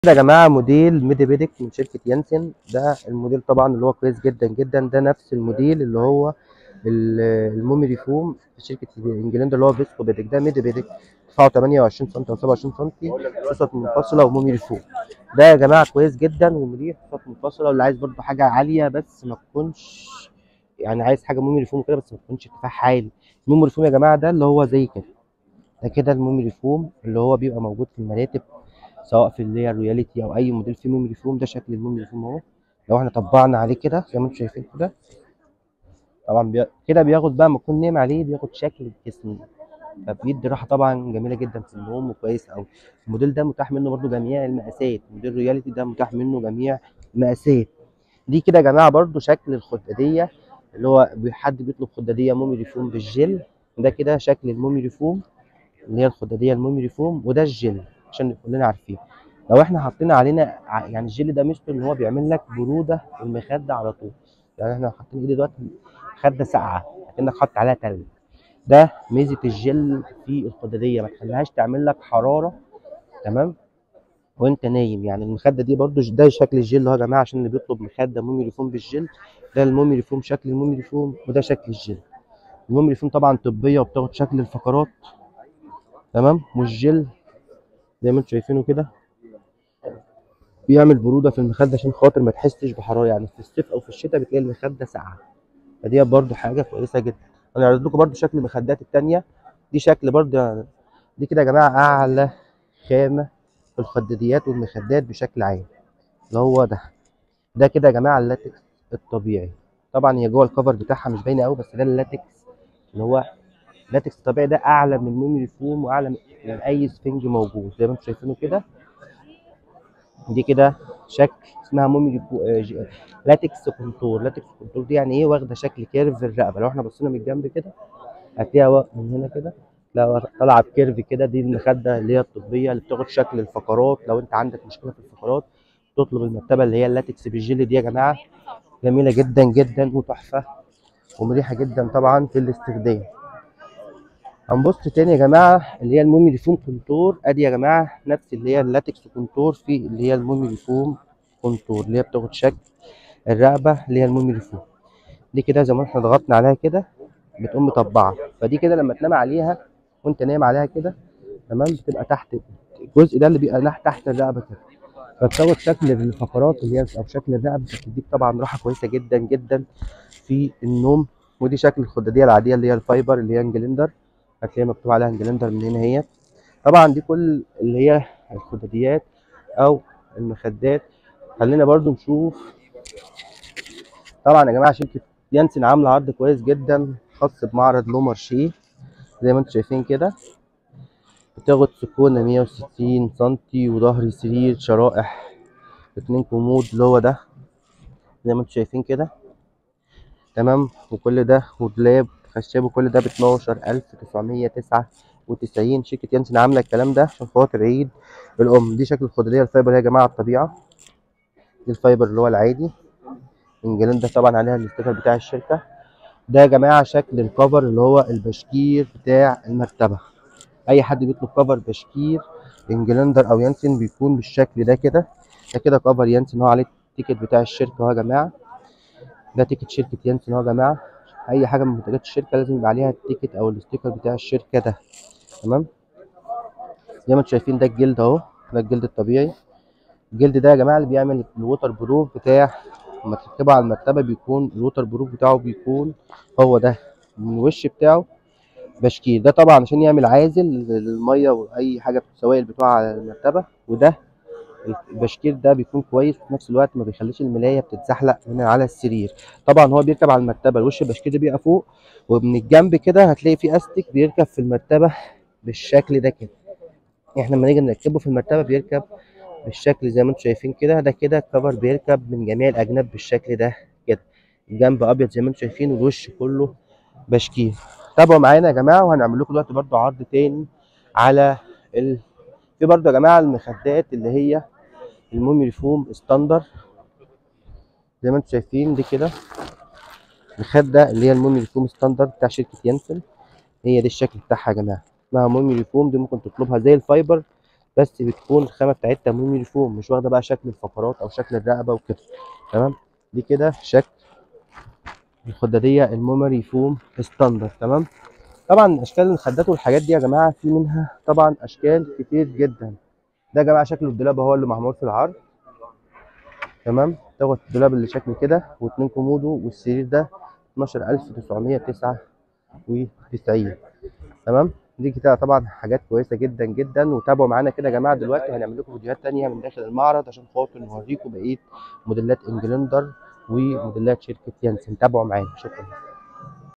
كده يا جماعه موديل ميدي بيديك من شركه يانسن ده الموديل طبعا اللي هو كويس جدا جدا ده نفس الموديل اللي هو ال- المومي فوم في شركه انجلندا اللي هو فيسكو بيديك ده ميدي بيديك ارتفاعه 28 سم او 27 سم قصص منفصله ومومي فوم ده يا جماعه كويس جدا ومريح قصص منفصله واللي عايز برضه حاجه عاليه بس ما تكونش يعني عايز حاجه مومي فوم كده بس ما تكونش ارتفاع عالي المومي فوم يا جماعه ده اللي هو زي كده ده كده المومي فوم اللي هو بيبقى موجود في المراتب سواء في اللي هي الرياليتي او اي موديل فيه ميموري فوم ده شكل الميموري فوم اهو لو احنا طبقنا عليه كده زي ما انتم شايفين كده طبعا بي... كده بياخد بقى ما يكون نايم عليه بياخد شكل الجسم فبيدي راحه طبعا جميله جدا في النوم وكويس قوي الموديل ده متاح منه برده جميع المقاسات موديل رياليتي ده متاح منه جميع المقاسات دي كده يا جماعه برده شكل الخداديه اللي هو حد بيطلب خداديه مومي فوم بالجل ده كده شكل المومي فوم اللي هي الخداديه المومي فوم وده الجل عشان كلنا عارفين لو احنا حطينا علينا ع- يعني الجل ده ميزته ان هو بيعمل لك بروده في المخده على طول يعني احنا حاطين ايدي دلوقتي مخده ساقعه كانك حاطط عليها تلج ده ميزه الجل في الخداديه ما تخليهاش تعمل لك حراره تمام وانت نايم يعني المخده دي برضو ده شكل الجل اهو يا جماعه عشان اللي بيطلب مخده مومي ريفوم بالجل ده المومي ريفوم شكل المومي ريفوم وده شكل الجل المومي ريفوم طبعا طبيه وبتاخد شكل الفقرات تمام والجل زي ما انتم شايفينه كده بيعمل بروده في المخده عشان خاطر ما تحسش بحراره يعني في الصيف او في الشتاء بتلاقي المخده ساقعه فدي برضو حاجه كويسه جدا انا هعرض لكم برضو شكل المخدات التانية دي شكل برضو يعني دي كده يا جماعه اعلى خامه في الخداديات والمخدات بشكل عام اللي هو ده ده كده يا جماعه اللاتكس الطبيعي طبعا هي جوه الكفر بتاعها مش باينه قوي بس ده اللاتكس اللي هو اللاتكس الطبيعي ده اعلى من ميموري فوم واعلى من اي سفنج موجود زي ما انتم شايفينه كده دي كده شكل اسمها مومي فو... آه، ج- لاتكس كونتور لاتكس كونتور دي يعني ايه واخده شكل كيرف الرقبه لو احنا بصينا من الجنب كده هتلاقيها وا- من هنا كده لا طالعه بكيرف كده دي المخده اللي هي الطبيه اللي بتاخد شكل الفقرات لو انت عندك مشكله في الفقرات تطلب المرتبه اللي هي اللاتكس بالجل دي يا جماعه جميله جدا جدا وتحفه ومريحه جدا طبعا في الاستخدام هنبص تاني يا جماعه اللي هي المومي فوم كونتور ادي يا جماعه نفس اللي هي اللاتكس كونتور في اللي هي المومي فوم كونتور اللي هي بتاخد شكل الرقبه اللي هي المومي فوم دي كده زي ما احنا ضغطنا عليها كده بتقوم مطبعه فدي كده لما تنام عليها وانت نايم عليها كده تمام بتبقى تحت الجزء ده اللي بيبقى نح- تحت الرقبه كده فبتاخد شكل الفقرات اللي هي او شكل الرقبه بتديك طبعا راحه كويسه جدا جدا في النوم ودي شكل الخداديه العاديه اللي هي الفايبر اللي هي انجلندر هتلاقي مكتوب عليها انجلندر من هنا اهي طبعا دي كل اللي هي الخداديات او المخدات خلينا برضو نشوف طبعا يا جماعه شركه يانسن عامله عرض كويس جدا خاص بمعرض لو مارشيه زي ما انتم شايفين كده بتاخد سكونه 160 سنتي وظهر سرير شرائح اتنين كومود اللي هو ده زي ما انتم شايفين كده تمام وكل ده ودولاب خشاب وكل ده ب 12999 شركة يانسن عاملة الكلام ده عشان خاطر عيد الأم دي شكل الخدادية الفايبر يا جماعة الطبيعة دي الفايبر اللي هو العادي انجلندا طبعا عليها الاستيكر بتاع الشركة ده يا جماعة شكل الكفر اللي هو البشكير بتاع المرتبة أي حد بيطلب كفر بشكير انجلندر أو يانسن بيكون بالشكل ده كده ده كده كفر يانسن هو عليه التيكت بتاع الشركة اهو يا جماعة ده تيكت شركة يانسن اهو يا جماعة أي حاجة من منتجات الشركة لازم يبقى عليها التيكت أو الاستيكر بتاع الشركة ده تمام زي ما انتم شايفين ده الجلد اهو ده الجلد الطبيعي الجلد ده يا جماعة اللي بيعمل الووتر بروف بتاع لما تركبه على المرتبة بيكون الووتر بروف بتاعه بيكون هو ده من الوش بتاعه بشكير ده طبعا عشان يعمل عازل للمية وأي حاجة سوائل بتقع على المرتبة وده البشكير ده بيكون كويس وفي نفس الوقت ما بيخليش الملايه بتتزحلق من على السرير طبعا هو بيركب على المرتبه الوش البشكير ده بيبقى فوق ومن الجنب كده هتلاقي فيه استك بيركب في المرتبه بالشكل ده كده احنا لما نيجي نركبه في المرتبه بيركب بالشكل زي ما انتم شايفين كده ده كده الكفر بيركب من جميع الاجناب بالشكل ده كده الجنب ابيض زي ما انتم شايفين والوش كله بشكير تابعوا معانا يا جماعه وهنعمل لكم دلوقتي برضو عرض تاني على ال... في برضو يا جماعه المخدات اللي هي المومي فوم ستاندر زي ما انتم شايفين دي كده المخده اللي هي المومي فوم ستاندر بتاع شركه يانسن هي دي الشكل بتاعها يا جماعه اسمها مومي فوم دي ممكن تطلبها زي الفايبر بس بتكون الخامه بتاعتها ميموري فوم مش واخده بقى شكل الفقرات او شكل الرقبه وكده تمام دي كده شكل الخداديه الميموري فوم ستاندرد تمام طبعا اشكال المخدات والحاجات دي يا جماعه في منها طبعا اشكال كتير جدا ده يا جماعه شكل الدولاب هو اللي معمول في العرض تمام دوت الدولاب اللي شكل كده واتنين كومودو والسرير ده 12999 تمام دي كده طبعا حاجات كويسه جدا جدا وتابعوا معانا كده يا جماعه دلوقتي هنعمل لكم فيديوهات تانية من داخل المعرض عشان خاطر نوريكم بقيه موديلات انجلندر وموديلات شركه يانسن تابعوا معانا شكرا